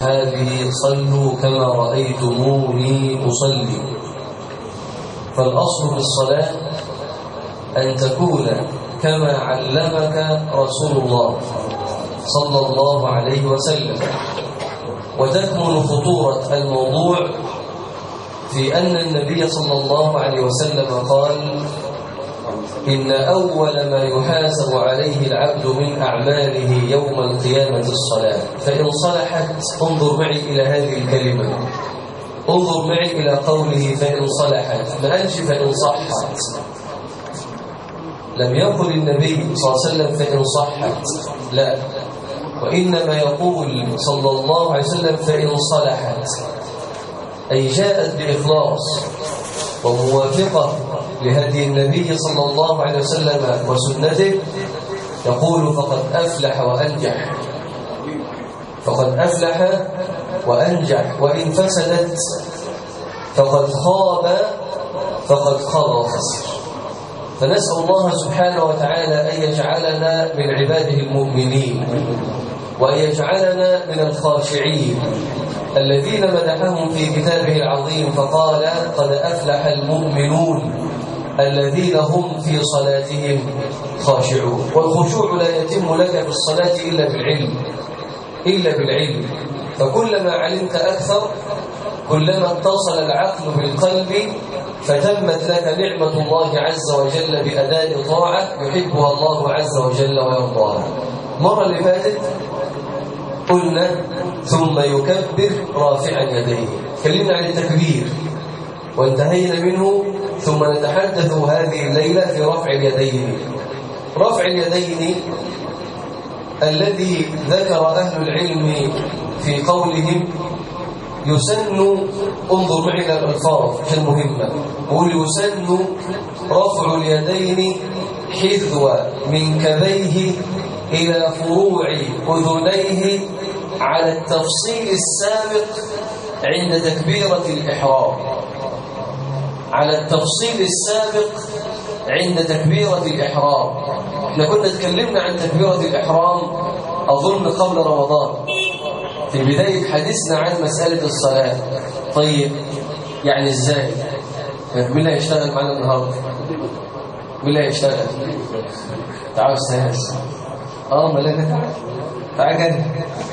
هذه صلوا كما رأيتموني أصلي فالأصل في الصلاة أن تكون كما علمك رسول الله صلى الله عليه وسلم وتكمن خطورة الموضوع في أن النبي صلى الله عليه وسلم قال إن أول ما يحاسب عليه العبد من أعماله يوم القيامة الصلاة فإن صلحت انظر معي إلى هذه الكلمة انظر معي إلى قوله فإن صلحت ما قالش فإن صحت لم يقل النبي صلى الله عليه وسلم فإن صحت لا وإنما يقول صلى الله عليه وسلم فإن صلحت أي جاءت بإخلاص وموافقة لهدي النبي صلى الله عليه وسلم وسنته يقول فقد أفلح وأنجح فقد أفلح وأنجح وإن فسدت فقد خاب فقد خاب وخسر فنسأل الله سبحانه وتعالى أن يجعلنا من عباده المؤمنين وأن يجعلنا من الخاشعين الذين مدحهم في كتابه العظيم فقال قد أفلح المؤمنون الذين هم في صلاتهم خاشعون والخشوع لا يتم لك في الصلاة إلا بالعلم إلا بالعلم فكلما علمت أكثر كلما اتصل العقل بالقلب فتمت لك نعمة الله عز وجل بأداء طاعة يحبها الله عز وجل ويرضاها مرة اللي فاتت قلنا ثم يكبر رافعا يديه تكلمنا عن التكبير وانتهينا منه ثم نتحدث هذه الليلة في رفع اليدين رفع اليدين الذي ذكر أهل العلم في قولهم يسن انظر معي الى الالفاظ المهمه قول يسن رفع اليدين حذو منكبيه الى فروع اذنيه على التفصيل السابق عند تكبيره الاحرام على التفصيل السابق عند تكبيره الاحرام احنا كنا اتكلمنا عن تكبيره الاحرام اظن قبل رمضان في بداية حديثنا عن مسألة الصلاة طيب يعني ازاي مين اللي هيشتغل معانا النهارده مين اللي هيشتغل تعال استاذ اه ملاك تعال تعال جري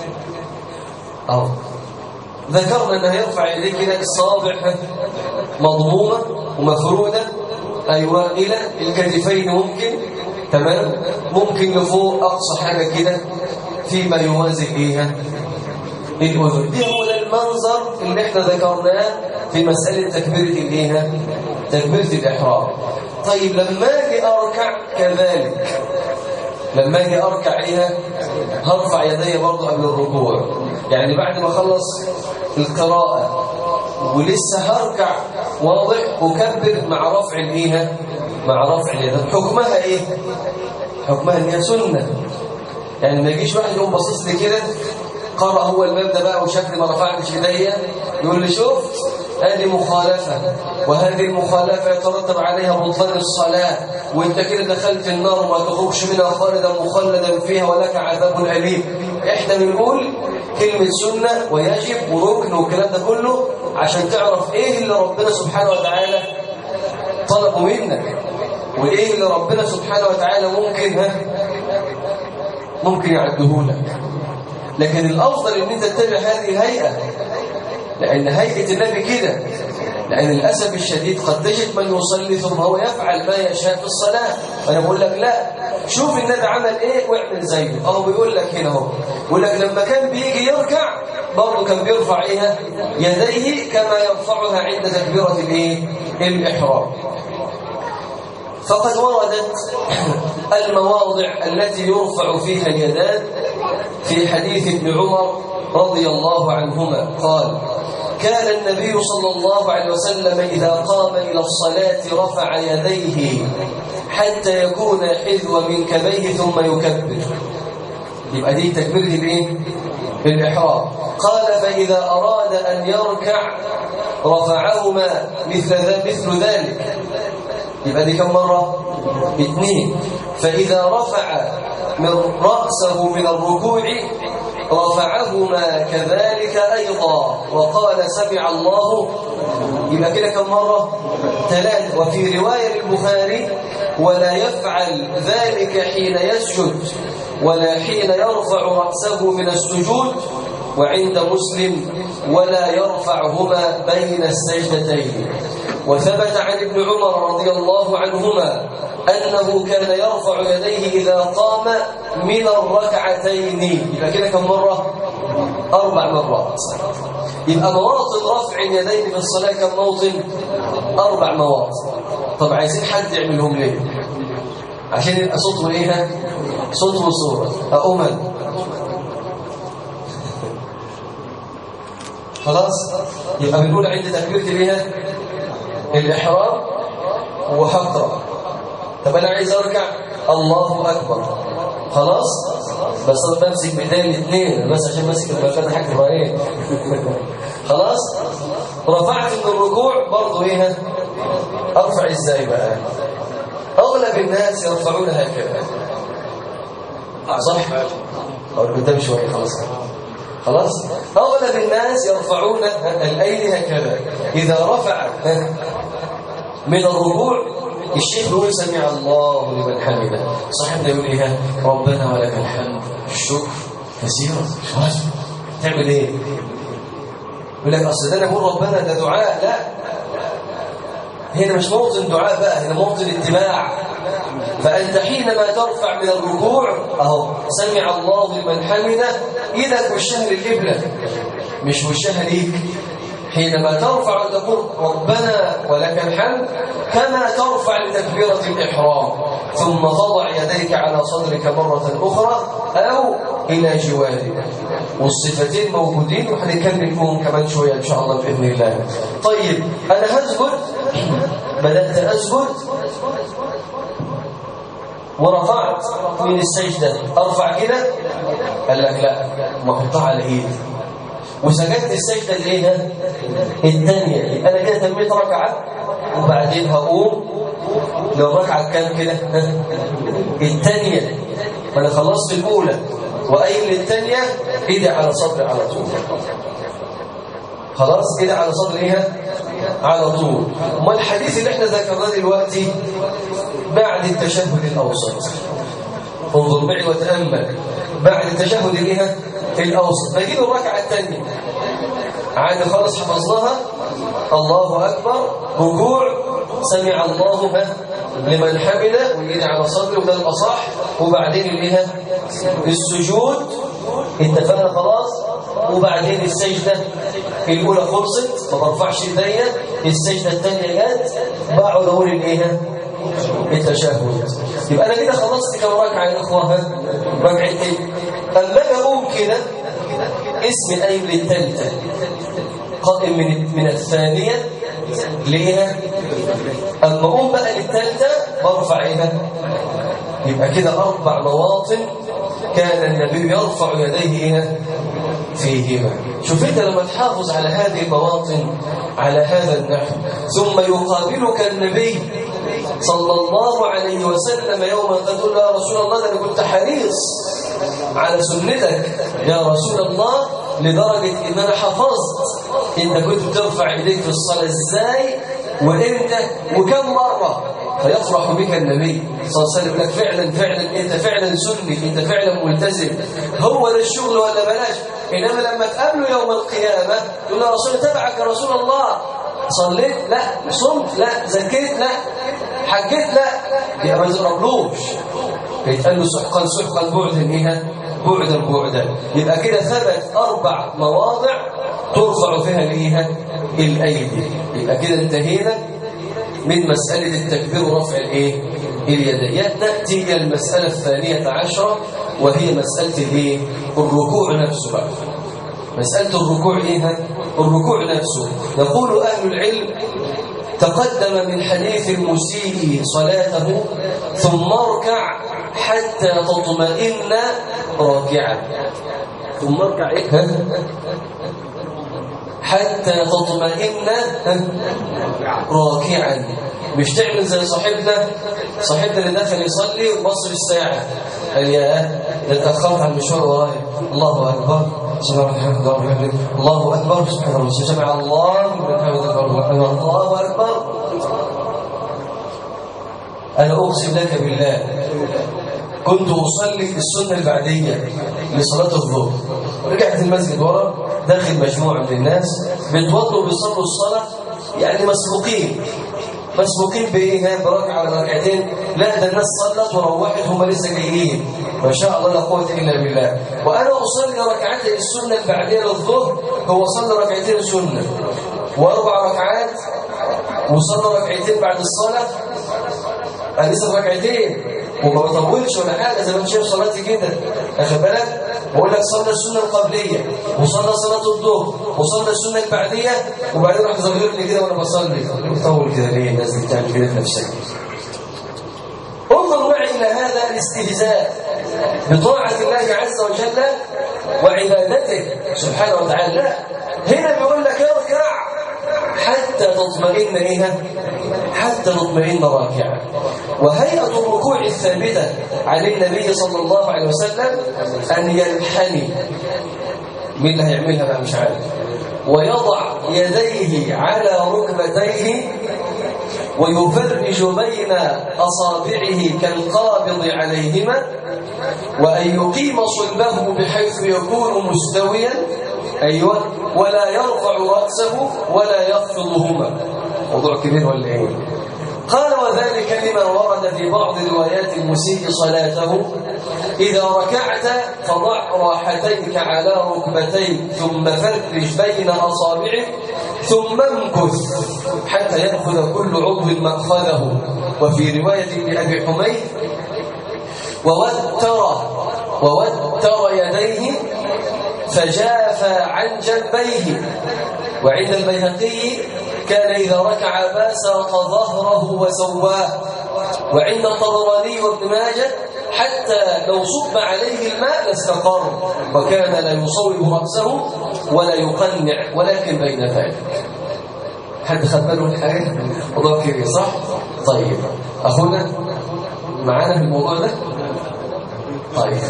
اهو ذكرنا ان هيرفع يديه كده الصابع مضمومه ومفروده ايوه الى الكتفين ممكن تمام ممكن لفوق اقصى حاجه كده فيما يوازي ايه الأذن دي هو المنظر اللي احنا ذكرناه في مسألة تكبيرة الايه تكبيرة الإحرام طيب لما اجي أركع كذلك لما اجي أركع ايه هرفع يدي برضه قبل الركوع يعني بعد ما أخلص القراءة ولسه هركع واضح أكبر مع رفع الايه مع رفع اليدين حكمها ايه حكمها ان هي سنة يعني ما يجيش واحد يقوم باصص لي كده قرأ هو الباب ده بقى وشكل ما رفعتش ايديا يقول لي شفت هذه مخالفة وهذه المخالفة يترتب عليها بطلان الصلاة وانت كده دخلت النار وما تخرجش منها خالدا مخلدا فيها ولك عذاب أليم احنا بنقول كلمة سنة ويجب وركن والكلام ده كله عشان تعرف ايه اللي ربنا سبحانه وتعالى طلبه منك وايه اللي ربنا سبحانه وتعالى ممكن ها ممكن يعده لك لكن الأفضل ان انت تتبع هذه الهيئة لأن هيئة النبي كده لأن للأسف الشديد قد تجد من يصلي ثم هو يفعل ما يشاء في الصلاة فأنا بقول لك لا شوف النبي عمل إيه واعمل زيه أهو بيقول لك هنا اهو بيقول لك لما كان بيجي يركع برضه كان بيرفع إيه يديه كما يرفعها عند تكبيرة الإيه الإحرام فقد وردت المواضع التي يرفع فيها اليدان في حديث ابن عمر رضي الله عنهما قال كان النبي صلى الله عليه وسلم إذا قام إلى الصلاة رفع يديه حتى يكون حذو منكبيه ثم يكبر يبقى دي تكبيره الايه الإحرام قال فإذا أراد أن يركع رفعهما مثل, مثل ذلك يبقى دي كم مرة اثنين فإذا رفع من رأسه من الركوع رفعهما كذلك أيضا وقال سمع الله يبقى كده كم مرة ثلاث وفي رواية للبخاري ولا يفعل ذلك حين يسجد ولا حين يرفع رأسه من السجود وعند مسلم ولا يرفعهما بين السجدتين وثبت عن ابن عمر رضي الله عنهما أنه كان يرفع يديه إذا قام من الركعتين يبقى كده كم مرة؟ أربع مرات يبقى مواطن رفع اليدين في الصلاة كم موطن؟ أربع مواطن طب عايزين حد يعملهم ليه؟ عشان يبقى صوته ايه صوته وصورة أؤمن خلاص يبقى بنقول عند تكبيرة الايه الإحرام وهقرأ طب أنا عايز أركع الله أكبر خلاص بس أنا بمسك بإيدي الاثنين بس عشان ماسك المكان حاجة ايه خلاص رفعت من الركوع برضه ايه ارفع ازاي بقى اغلب الناس يرفعون هكذا صح اقول قدام شويه خلاص خلاص اغلب الناس يرفعون الايدي هكذا اذا رفع من الركوع الشيخ يقول سمع الله لمن حمده صاحبنا يقول ايه ربنا ولك الحمد الشكر كثيرا تعمل ايه يقول لك اصل ده انا اقول ربنا ده دعاء لا هنا مش موطن دعاء بقى هنا موطن اتباع فأنت حينما ترفع من الركوع أهو سمع الله لمن حمده إذا وشها للقبلة مش وشها ليك حينما ترفع وتقول ربنا ولك الحمد كما ترفع لتكبيرة الإحرام ثم تضع يديك على صدرك مرة أخرى أو إلى جوارك والصفتين موجودين وهنتكلم فيهم كمان شوية إن شاء الله بإذن الله طيب أنا هسجد بدأت أسجد ورفعت من السجدة أرفع كده قال لك لا ما احطها على إيدي وسجدت السجدة الايه الثانية أنا كده تميت ركعة وبعدين هقوم للركعة كام كده الثانية أنا خلصت الأولى وقايل للثانية إيدي على صدري على طول خلاص إيدي على صدري إيه على طول ما الحديث اللي احنا ذكرناه دلوقتي بعد التشهد الأوسط انظر معي وتأمل بعد التشهد الايه الأوسط بجيب الركعة الثانية عادي خالص حفظناها الله أكبر ركوع سمع الله لمن حمده ويجي على صدره وده الأصح وبعدين الايه السجود اتفقنا خلاص وبعدين السجدة الأولى خلصت ما برفعش ايديا السجدة الثانية جت بقعد أقول الايه التشهد يبقى أنا كده خلصت كم ركعة يا إخوة ركعتين أما أجي أقوم كده اسم قايم للثالثة قائم من من الثانية ليه أما أقوم بقى للثالثة برفع إيه يبقى كده أربع مواطن كان النبي يرفع يديه فيهما شوف انت لما تحافظ على هذه المواطن على هذا النحو ثم يقابلك النبي صلى الله عليه وسلم يوما تقول يا رسول الله ده انا كنت حريص على سنتك يا رسول الله لدرجة ان انا حفظت انت كنت بترفع ايديك في الصلاة ازاي وامتى وكم مرة فيفرح بك النبي صلى الله عليه وسلم لك فعلا فعلا انت فعلا سني انت فعلا ملتزم هو ده الشغل ولا بلاش انما لما تقابله يوم القيامة تقول له رسول تبعك يا رسول الله صليت لا صمت لا زكيت لا حجيت لا يبقى ما يضربلوش يتقال له سحقا سحقا بعدا ايه بعدا بعدا يبقى كده ثبت اربع مواضع ترفع فيها الايه الايدي يبقى كده انتهينا من مسألة التكبير ورفع الايه اليدين نأتي إلى المسألة الثانية عشرة وهي مسألة الايه الركوع نفسه بقى مسألة الركوع ايه الركوع نفسه يقول أهل العلم تقدم من حديث المسيء صلاته ثم اركع حتى تطمئن راكعا ثم اركع ايه حتى تطمئن راكعا مش تعمل زي صاحبنا صاحبنا اللي دخل يصلي وبص للساعة قال يا ده اتأخرت على المشوار ورايا الله أكبر سبحان الله وبحمده الله أكبر سبحان الله سمع الله لمن حمده الله أكبر أنا أقسم لك بالله كنت أصلي في السنة البعدية لصلاة الظهر رجعت المسجد ورا داخل مجموعة من الناس بيتوضوا بيصلوا الصلاة يعني مسبوقين مسبوقين بايه بركعه ولا ركعتين لا ده الناس صلت وروحت هم لسه جايين ما شاء الله لا قوه الا بالله وانا اصلي ركعتين السنه البعديه للظهر هو صلى ركعتين سنه واربع ركعات وصلى ركعتين بعد الصلاه انا لسه ركعتين وما بطولش ولا حاجه زي ما انت شايف صلاتي كده واخد بالك بقول لك صلى السنه القبليه وصلى صلاه الظهر وصلى السنه البعديه وبعدين راح زغير لي كده وانا بصلي بتطول كده ليه الناس دي بتعمل كده في نفسك انظر معي الى هذا الاستهزاء بطاعه الله عز وجل وعبادته سبحانه وتعالى لا هنا بيقول لك اركع حتى تطمئن إيها حتى تطمئن راكعا وهيئة الركوع الثابتة عن النبي صلى الله عليه وسلم أن ينحني مين اللي هيعملها بقى مش عارف ويضع يديه على ركبتيه ويفرج بين أصابعه كالقابض عليهما وأن يقيم صلبه بحيث يكون مستويا أيوة ولا يرفع رأسه ولا يخفضهما موضوع كبير ولا ايه قال وذلك لما ورد في بعض روايات المسيء صلاته إذا ركعت فضع راحتيك على ركبتيك ثم فرج بين أصابعك ثم امكث حتى يأخذ كل عضو مأخذه وفي رواية لأبي حميد ووتر ووتر يديه فجافى عن جنبيه وعند البيهقي كان إذا ركع باسط ظهره وسواه وعند الطبراني وابن ماجه حتى لو صب عليه الماء لاستقر وكان لا يصوب رأسه ولا يقنع ولكن بين ذلك حد خد باله من حاجه موضوع كبير صح طيب اخونا معانا في الموضوع ده طيب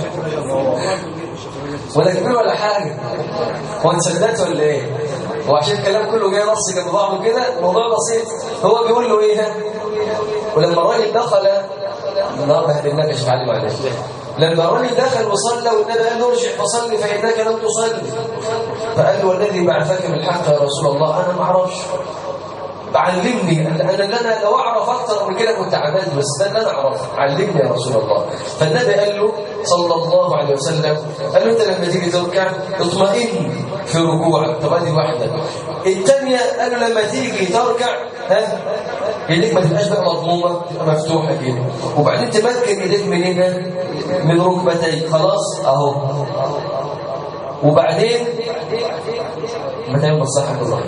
ولا كبير ولا حاجه هو انت صدقت ولا ايه هو عشان الكلام كله جاي نص جنب بعضه كده الموضوع بسيط هو بيقول له ايه ولما الراجل دخل النهارده هتناقش يا علي معلش لما الراجل دخل وصلى والنبي قال له ارجع فصلي فانك لم تصلي فقال له والذي بعثك بالحق يا رسول الله انا ما اعرفش علمني انا انا لو اعرف اكتر من كده كنت عباد بس ده اللي انا اعرفه علمني يا رسول الله فالنبي قال له صلى الله عليه وسلم قال له انت لما تيجي تركع اطمئن في ركوعك طب ادي واحده الثانيه قال له لما تيجي تركع ها ايديك ما تبقاش بقى مضمومه تبقى مفتوحه كده وبعدين تمكن ايديك من هنا من ركبتيك خلاص اهو وبعدين متى يوم الصحة الله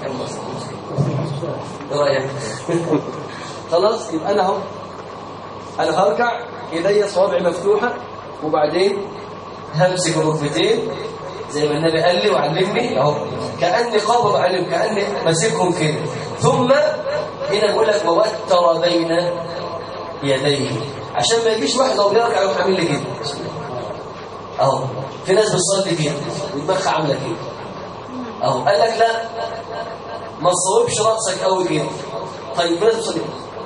ايه رايك خلاص يبقى انا اهو انا هركع ايديا صوابعي مفتوحه وبعدين همسك الركبتين زي ما النبي قال لي وعلمني اهو كاني قابض عليهم كاني ماسكهم كده ثم هنا بقول لك ووتر بين يديه عشان ما يجيش واحد لو بيركع يروح عامل لي كده اهو في ناس بتصلي كده ودماغها عامله كده اهو قال لك لا ما تصوبش راسك قوي كده طيب لازم تصلي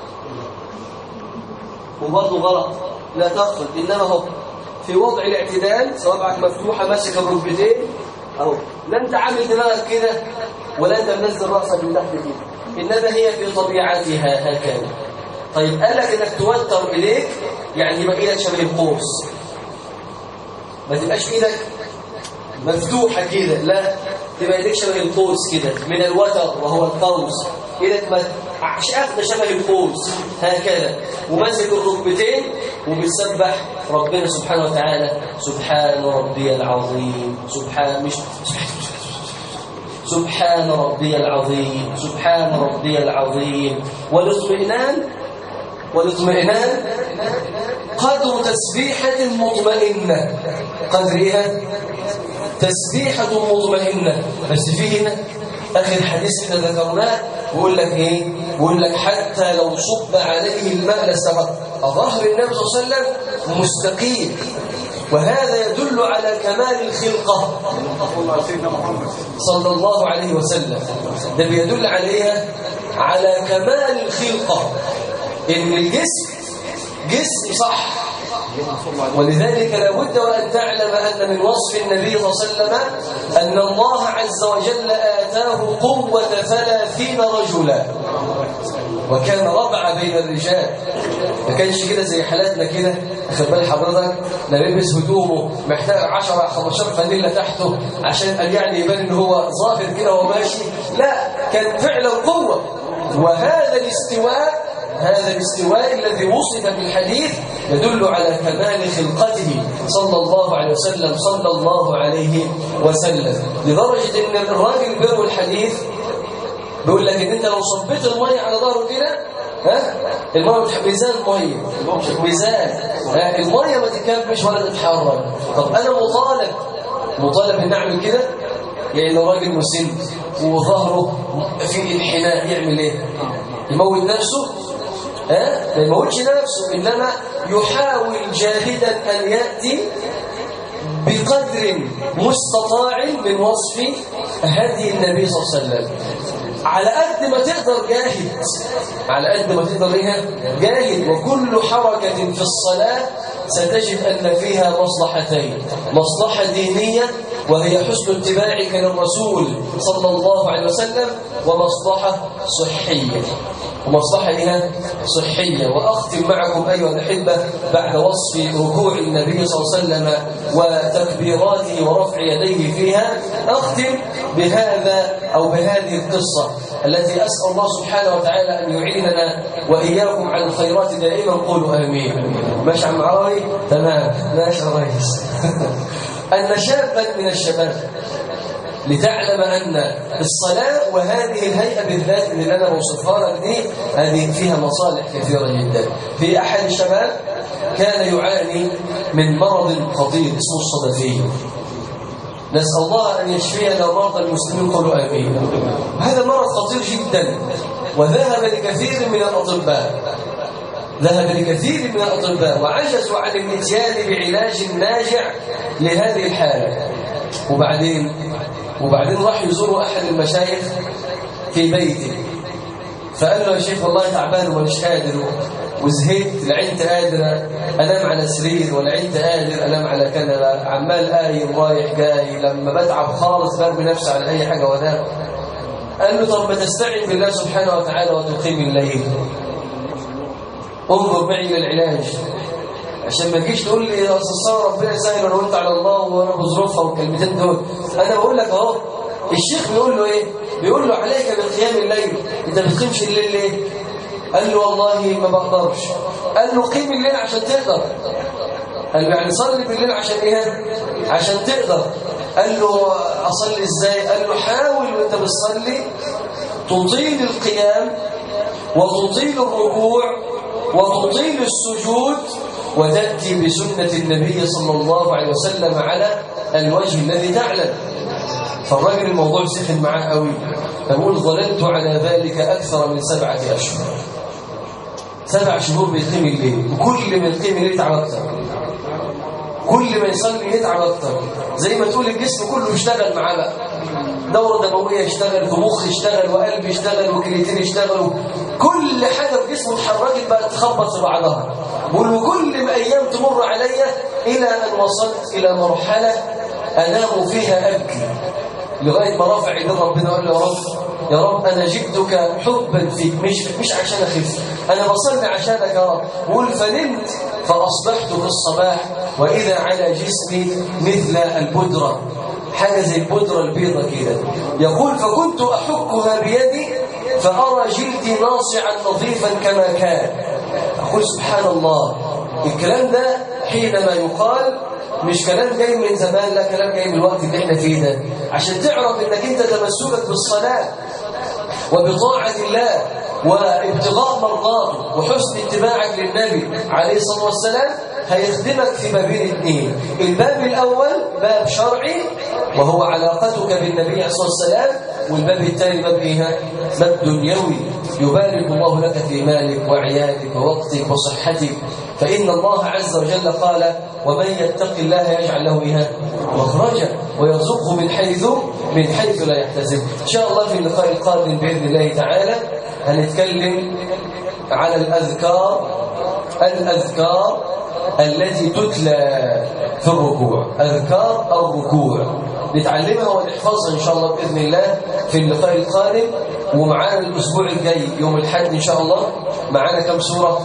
وبرضه غلط لا تغفل انما هو في وضع الاعتدال صوابعك مفتوحه ماسك الركبتين اهو لا انت عامل دماغك كده ولا انت منزل راسك من تحت كده انما هي في طبيعتها هكذا طيب قال لك انك توتر اليك يعني يبقى ايدك شبه القوس ما تبقاش ايدك مفتوحه كده لا تبقى ايديك شبه القوس كده من الوتر وهو القوس ايدك ما مش اخده شبه القوس هكذا وماسك الركبتين وبيسبح ربنا سبحانه وتعالى سبحان ربي العظيم سبحان مش سبحان ربي العظيم سبحان ربي العظيم والاطمئنان والاطمئنان قدر تسبيحة مطمئنة قدرها تسبيحة مطمئنة بس في هنا آخر حديث احنا ذكرناه بيقول لك ايه بيقول لك حتى لو صب عليه الماء لسقط ظهر النبي صلى الله عليه وسلم مستقيم وهذا يدل على كمال الخلقة صلى الله عليه وسلم ده بيدل عليها على كمال الخلقة إن الجسم جسم صح ولذلك لابد وأن تعلم أن من وصف النبي صلى الله عليه وسلم أن الله عز وجل آتاه قوة ثلاثين رجلا وكان ربع بين الرجال ما كانش كده زي حالاتنا كده خد بال حضرتك لابس هدومه محتاج 10 15 فانيلا تحته عشان قال يعني يبان ان هو ظاهر كده وهو ماشي لا كان فعلا قوه وهذا الاستواء هذا الاستواء الذي وصف في الحديث يدل على كمال خلقته صلى الله عليه وسلم صلى الله عليه وسلم لدرجة ان الراجل بيروي الحديث بيقول لك ان انت لو صبيت المية على ظهره كده ها المية بتحب ميزان المية ميزان ها؟ المية ما تكبش ولا تتحرك طب انا مطالب مطالب ان اعمل كده يعني لو راجل مسن وظهره في انحناء يعمل ايه يموت نفسه ها ما يموتش نفسه انما يحاول جاهدا ان ياتي بقدر مستطاع من وصف هدي النبي صلى الله عليه وسلم على قد ما تقدر جاهد على قد ما تقدر ايه جاهد وكل حركة في الصلاة ستجد أن فيها مصلحتين مصلحة دينية وهي حسن اتباعك للرسول صلى الله عليه وسلم ومصلحة صحية ومصلحة إيه؟ صحية وأختم معكم أيها الأحبة بعد وصف ركوع النبي صلى الله عليه وسلم وتكبيراته ورفع يديه فيها أختم بهذا أو بهذه القصة التي أسأل الله سبحانه وتعالى أن يعيننا وإياكم على الخيرات دائما قولوا آمين ماشي عم عراوي تمام ماشي يا ريس أن شابا من الشباب لتعلم أن الصلاة وهذه الهيئة بالذات اللي أنا بوصفها لك دي هذه فيها مصالح كثيرة جدا في أحد الشباب كان يعاني من مرض خطير اسمه الصدفية نسأل الله أن يشفينا مرضى المسلمين قولوا آمين هذا مرض خطير جدا وذهب لكثير من الأطباء ذهب لكثير من الأطباء وعجزوا عن الاتيان بعلاج ناجع لهذه الحالة وبعدين وبعدين راح يزور أحد المشايخ في بيته فقال له يا شيخ والله تعبان ومش قادر وزهقت لا عدت قادر انام على سرير ولا عدت قادر انام على كنبه عمال قايم رايح جاي لما بتعب خالص برمي نفسي على اي حاجه وانام قال له طب ما تستعين بالله سبحانه وتعالى وتقيم الليل انظر معي الى العلاج عشان ما تجيش تقول لي اصل ربنا يسهل انا قلت على الله وانا بظروفها والكلمتين دول انا بقول لك اهو الشيخ بيقول له ايه بيقول له عليك بقيام الليل انت ما بتقيمش الليل ليه قال له والله ما بقدرش قال له قيم الليل عشان تقدر قال له يعني صلي بالليل عشان ايه عشان تقدر قال له اصلي ازاي قال له حاول وانت بتصلي تطيل القيام وتطيل الركوع وتطيل السجود وتأتي بسنة النبي صلى الله عليه وسلم على الوجه الذي تعلم فالراجل الموضوع سخن معاه قوي فقول ظللت على ذلك أكثر من سبعة أشهر سبع شهور بيقيم الليل وكل ما يقيم الليل يتعب أكثر كل ما يصلي يتعب أكثر زي ما تقول الجسم كله يشتغل معاه بقى دورة دموية يشتغل ومخ يشتغل وقلب يشتغل وكليتين يشتغلوا كل حاجة في جسمه اتحركت بقى تخبط في بعضها بقول وكل ما أيام تمر عليا إلى أن وصلت إلى مرحلة أنام فيها أبكي لغاية ما رافع إلى ربنا قال له يا رب يا رب أنا جبتك حبا فيك مش مش عشان أخف أنا بصلي عشانك يا رب قول فنمت فأصبحت في الصباح وإذا على جسمي مثل البدرة حاجة زي البودرة البيضة كده يقول فكنت أحكها بيدي فأرى جلدي ناصعا نظيفا كما كان أقول سبحان الله الكلام ده حينما يقال مش كلام جاي من زمان لا كلام جاي من الوقت اللي احنا فيه ده عشان تعرف انك انت تمسكك بالصلاة وبطاعة الله وابتغاء مرضاته وحسن اتباعك للنبي عليه الصلاة والسلام هيخدمك في بابين اثنين الباب الأول باب شرعي وهو علاقتك بالنبي صلى الله عليه وسلم والباب الثاني باب ايه باب دنيوي يبارك الله لك في مالك وعيالك ووقتك وصحتك فإن الله عز وجل قال ومن يتق الله يجعل له إيه مخرجا ويرزقه من حيث من حيث لا يحتسب إن شاء الله في اللقاء القادم بإذن الله تعالى هنتكلم على الأذكار الأذكار التي تتلى في الركوع أذكار الركوع نتعلمها ونحفظها إن شاء الله بإذن الله في اللقاء القادم ومعانا الأسبوع الجاي يوم الحد إن شاء الله معانا كم سورة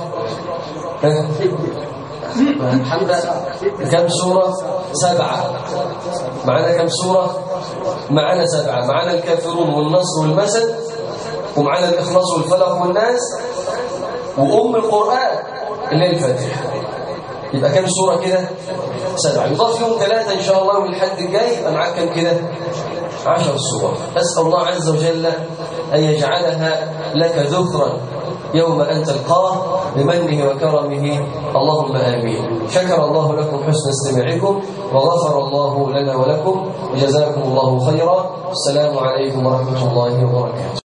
كم سورة سبعة معانا كم سورة معانا سبعة معانا الكافرون والنصر والمسد ومعانا الإخلاص والفلق والناس وأم القرآن اللي هي الفاتحة يبقى كم سورة كده سبعة يضاف يوم ثلاثة إن شاء الله والحد الجاي يبقى معاك كم كده عشر سور أسأل الله عز وجل أن يجعلها لك ذكرا يوم أن تلقاه بمنه وكرمه اللهم آمين شكر الله لكم حسن استماعكم وغفر الله لنا ولكم وجزاكم الله خيرا السلام عليكم ورحمة الله وبركاته